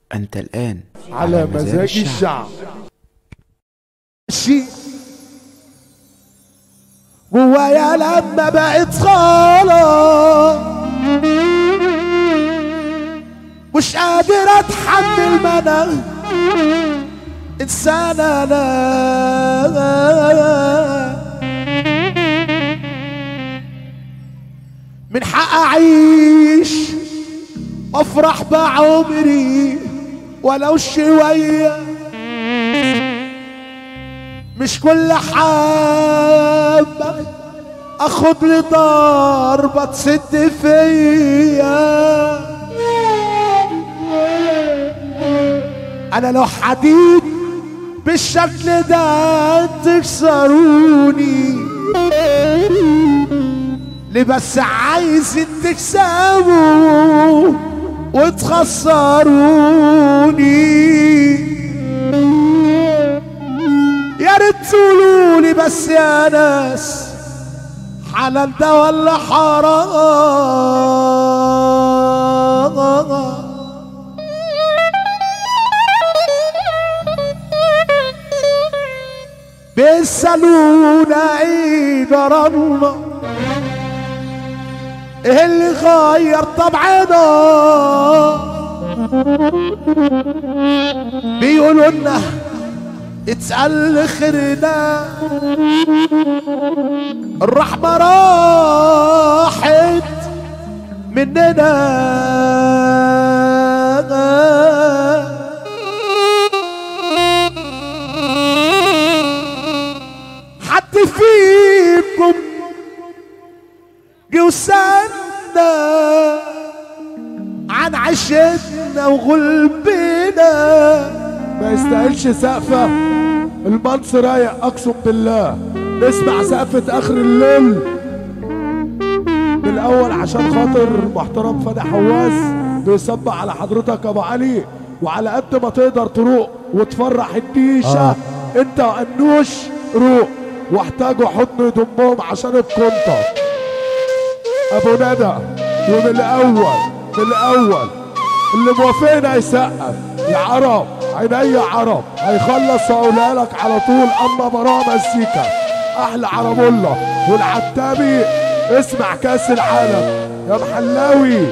أنت الآن على مزاج الشعب شي جوايا لما بقت خلاص مش قادر اتحمل ما انا انسان انا من حق اعيش افرح بعمري ولو شويه مش كل حابة اخد لي ضربة تسد فيا انا لو حديد بالشكل ده تكسروني ليه بس عايز تكسبوا وتخسروني يا ريت تقولولي بس يا ناس حلال ده ولا حرام بيسألونا ايه جرالنا ايه اللي غير طبعنا بيقولوا لنا اتسأل خيرنا الرحمة راحت مننا حد فيكم جوسنا عن عشتنا وغلبنا ما يستاهلش سقفة المنص رايق اقسم بالله نسمع سقفة اخر الليل من الاول عشان خاطر محترم فادي حواس بيصبح على حضرتك ابو علي وعلى قد ما تقدر تروق وتفرح الديشة آه. انت وانوش روق واحتاجوا حضن يضمهم عشان الكونتر ابو ندى ومن الاول من الاول اللي موافقنا يسقف يا عرب عينيا عرب هيخلص واقولها لك على طول اما براء مزيكا احلى عرب الله والعتابي اسمع كاس العالم يا محلاوي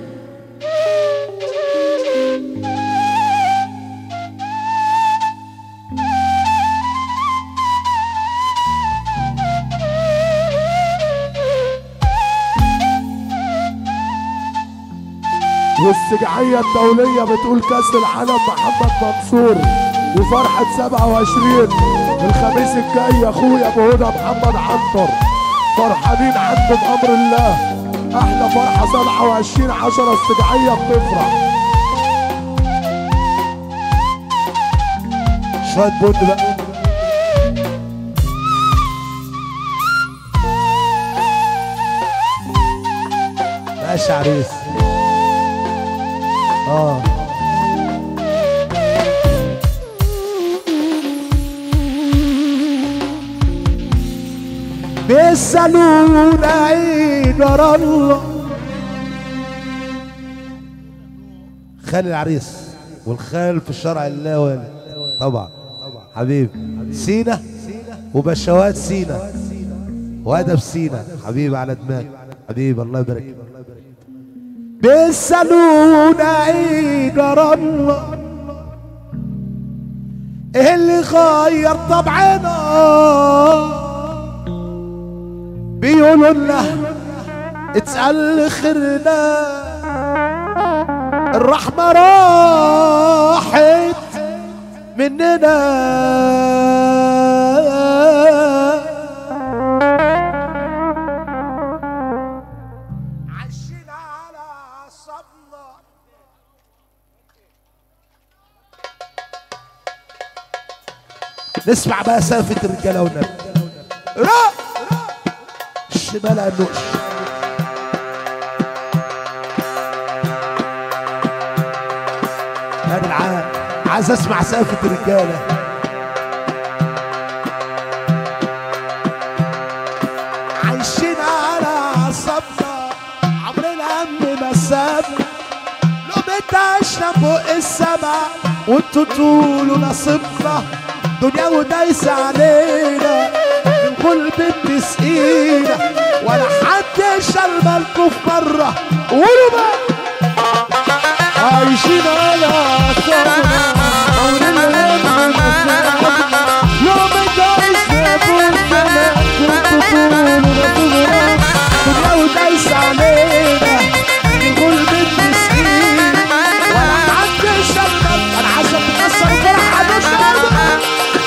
والسجعية الدولية بتقول كاس العالم محمد منصور وفرحة 27 الخميس الجاي يا اخويا ابو هدى محمد عنتر فرحانين عنده بامر الله احلى فرحة 27 10 السجعية بتفرح شوية بن بقى ماشي يا عريس اه بيسألونا ايه جرى الله خال العريس والخال في الشرع الله والد طبعا حبيب سينا وبشوات سينا وادب سينا حبيب على دماغي حبيب الله يبارك فيك. بيسألونا ايه جرى الله ايه اللي غير طبعنا بيقولوا لنا اتسأل خيرنا الرحمة راحت مننا عشنا على عصبنا نسمع بقى سافة الرجالة والنبي را الشمال النقش يا جدعان عايز اسمع سقفة الرجالة عايشين على عصبنا عمر الهم ما سابنا لو بداش عشنا فوق السما وانتوا تقولوا نصيبنا دنيا ودايسة علينا الغلب بتسقينا ولا حد شال بالكم في مرة قولوا بقى عايشين على أثرنا عون الهم مسافنا يوم الجايز نفوت زمان كنتوا تقولوا نصيبنا دنيا ودايسة علينا الغلب بتسقينا ولا حد شال بالكم انا عايزك تكسر الفرح على الشارع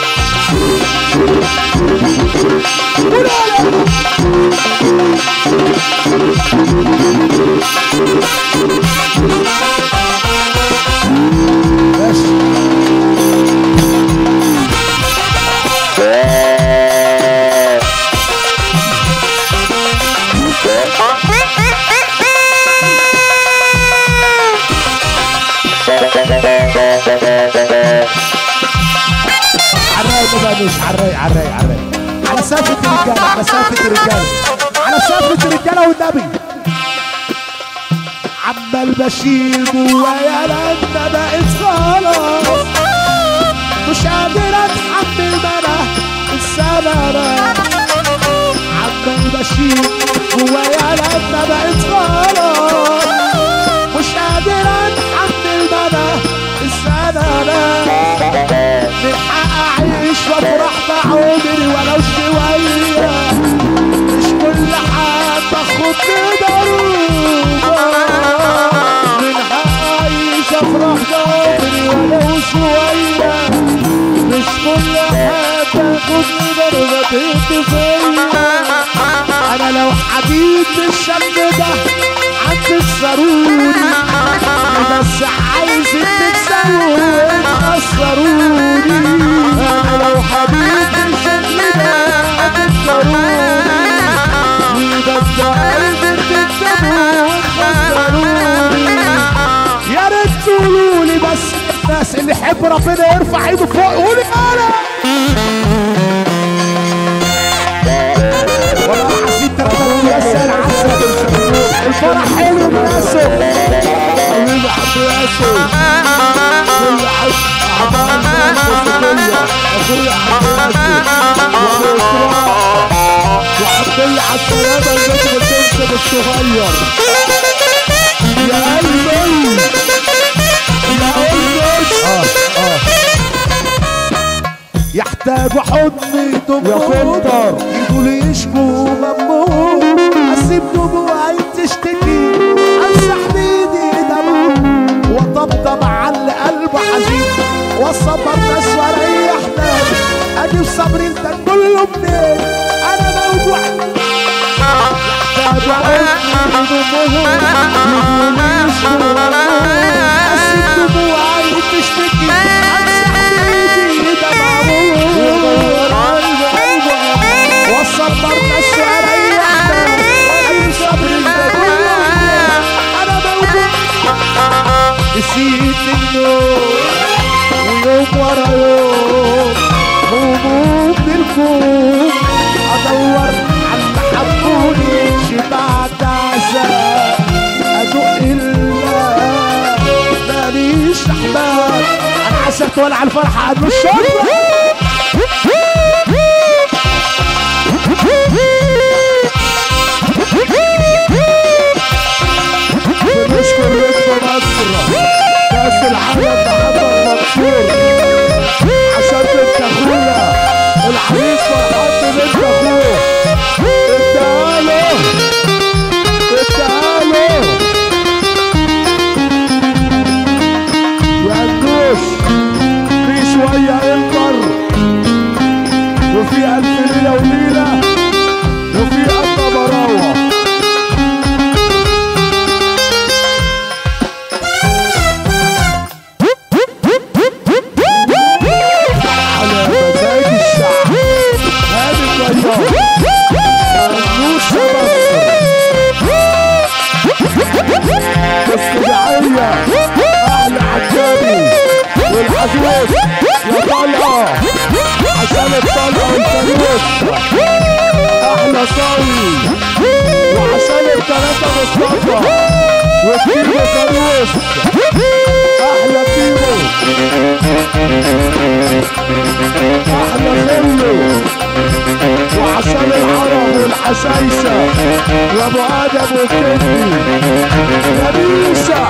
ماشي عالرايق ما بقى مش عالرايق عالرايق عالرايق على سافة الرجالة على سافة الرجالة على سافة الرجالة والنبي عمال بشيل جوايا لما بقيت خلاص مش قادر اتحمل منى السنة عمال بشيل جوايا لما بقيت خلاص مش قادر اتحمل منى السنة من حق اعيش وافرح بعمري ولو شوية مش كل حد باخد ضروبة من حق اعيش افرح بعمري ولو شوية مش كل حد باخد ضربة تهد فيا انا لو حبيب الشم ده عند الضروري بس عايز تكسروا وتخسروني انا لو حبيب الشم ده عند الضروري بس عايز تكسروا وتخسروني يا ريت تقولوا لي بس الناس اللي يحب ربنا يرفع ايده فوق قولي انا والله حسيت تركت يا سنة عسل الفرح حلو بناسه حبيبي حبيبي ياسر كل حد أعضاء المؤسسية أخويا حبيبي وأبو إسراء وحبيبي على السلامة النجم البنت الصغير يا قلبي يا قلبي اه اه يحتاج حضن يا كنتر. يقول يشكو ممنوع اسيب دموعي تشتكي امسح بايدي دموع وطبطب على القلب حزين واصبر ناس واريح ناس ادي صبري انت كله منين انا موجوع يحتاج حضن دموع يقول يشكو ممنوع اسيب دموعي تشتكي امسح بايدي دموع وصبر ناس واريح ناس وأي صبر انت كله انا موجود نسيت النوم ويوم ورا يوم هموم بالكون ادور على اللي حبوني شبعت عذاب ادق الله ماليش احباب انا عسلت ولا على الفرحه قد الشر بنشكر رزق مصر كاس العالم محمد منصور عشان بنت اخويا العريس فرحان بنت اخوه اداله اداله يا قدوش في شوية انكر وفي ألف ليلة وليلة وفي أبا براوة على مزاج الشعب هاني الطيار نوش مصر استدعية أحلى عجابي والحدود يا طلقة عشان الطلقة والفانوس أحلى صاوي وعشان التلاتة مصطفى وكيلو فانوس الحشايشة يا ابو ادم وكندي يا بيشا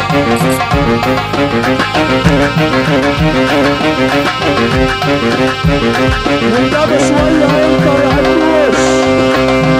والنبي شوية انت يا هدوش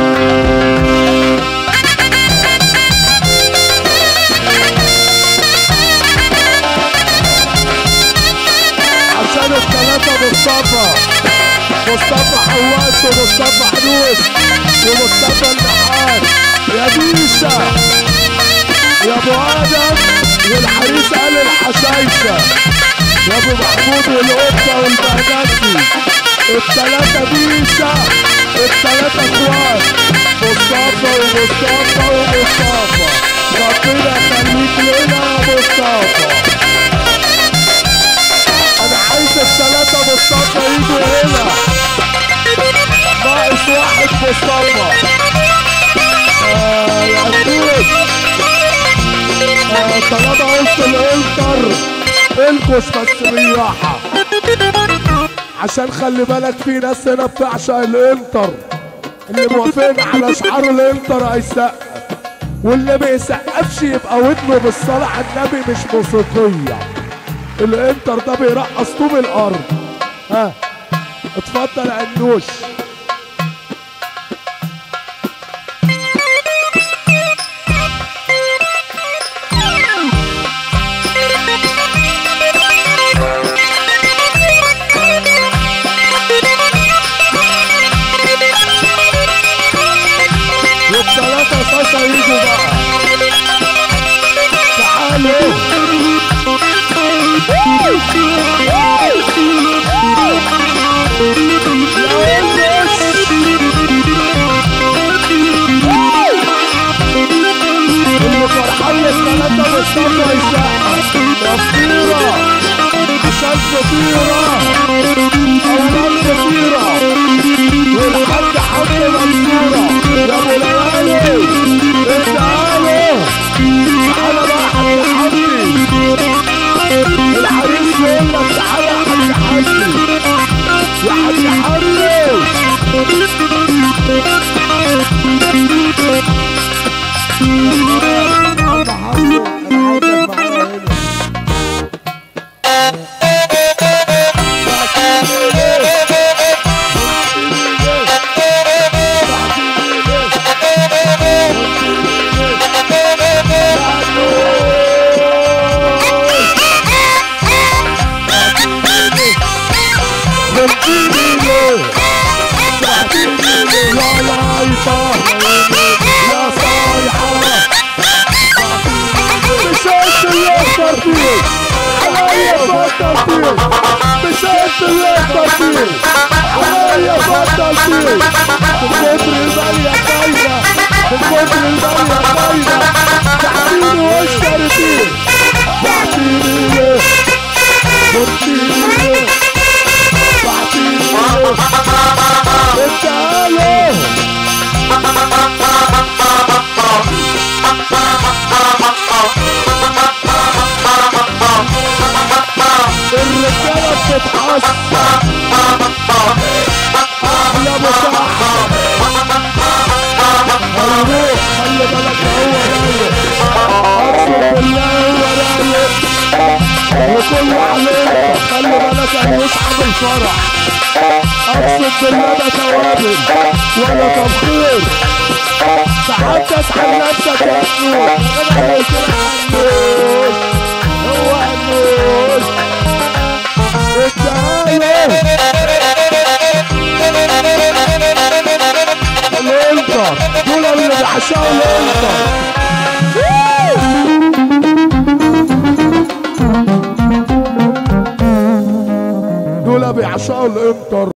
عشان الثلاثة مصطفى مصطفى حواس ومصطفى حدوس ومصطفى النحاس يا بيشا يا ابو ادم والحريس قال الحشايشة يا ابو محمود والقطة والبهنسي التلاتة بيشا التلاتة اخوات مصطفى ومصطفى ومصطفى ربنا يخليك لنا يا مصطفى انا عايز التلاتة مصطفى يجوا هنا ناقص واحد مصطفى آه يا عزوز آه طالما قلت الانتر الكش بس بالراحة عشان خلي بالك في ناس هنا بتعشق الانتر اللي موافقين على شعار الانتر هيسقف واللي ما يسقفش يبقى ودنه بالصلاة على النبي مش موسيقية الانتر ده بيرقص طوب الارض ها اتفضل يا انوش والثلاثة صاصة يجوا بقى تعالوا يا انوش اللي فرحان الثلاثة مصطفى يسقف تفطيرة عشان فطيرة أولاد فطيرة والحاج حمد منصورة يا أبو ليالي تعالوا تعالى بقى حاج حمدي العريس بيقول لك تعالى يا حاج حمدي يا حاج حمدي حاج حمدي أنا عايزك معايا هنا مش انت اللي اختار فيه عليا فضل فيه من كتر البالية فايدة من كتر البالية فايدة تعطيني واشتري فيه تعطيني ليه تعطيني ليه تعطيني ليه انت قاله الرجالة بتتحصى أحلى مساحة هيروح خلي بالك هو رايق أقسم بالله هو رايق وكل عليك خلي بالك أنا يصعب الفرح أقسم بالله ده توابل ولا تبخير تحدث عن نفسك يا نور أنا قلت لك عنوش هو عنوش التعالى الانتر دول اللي بيعشقوا الانتر دول بيعشقوا الانتر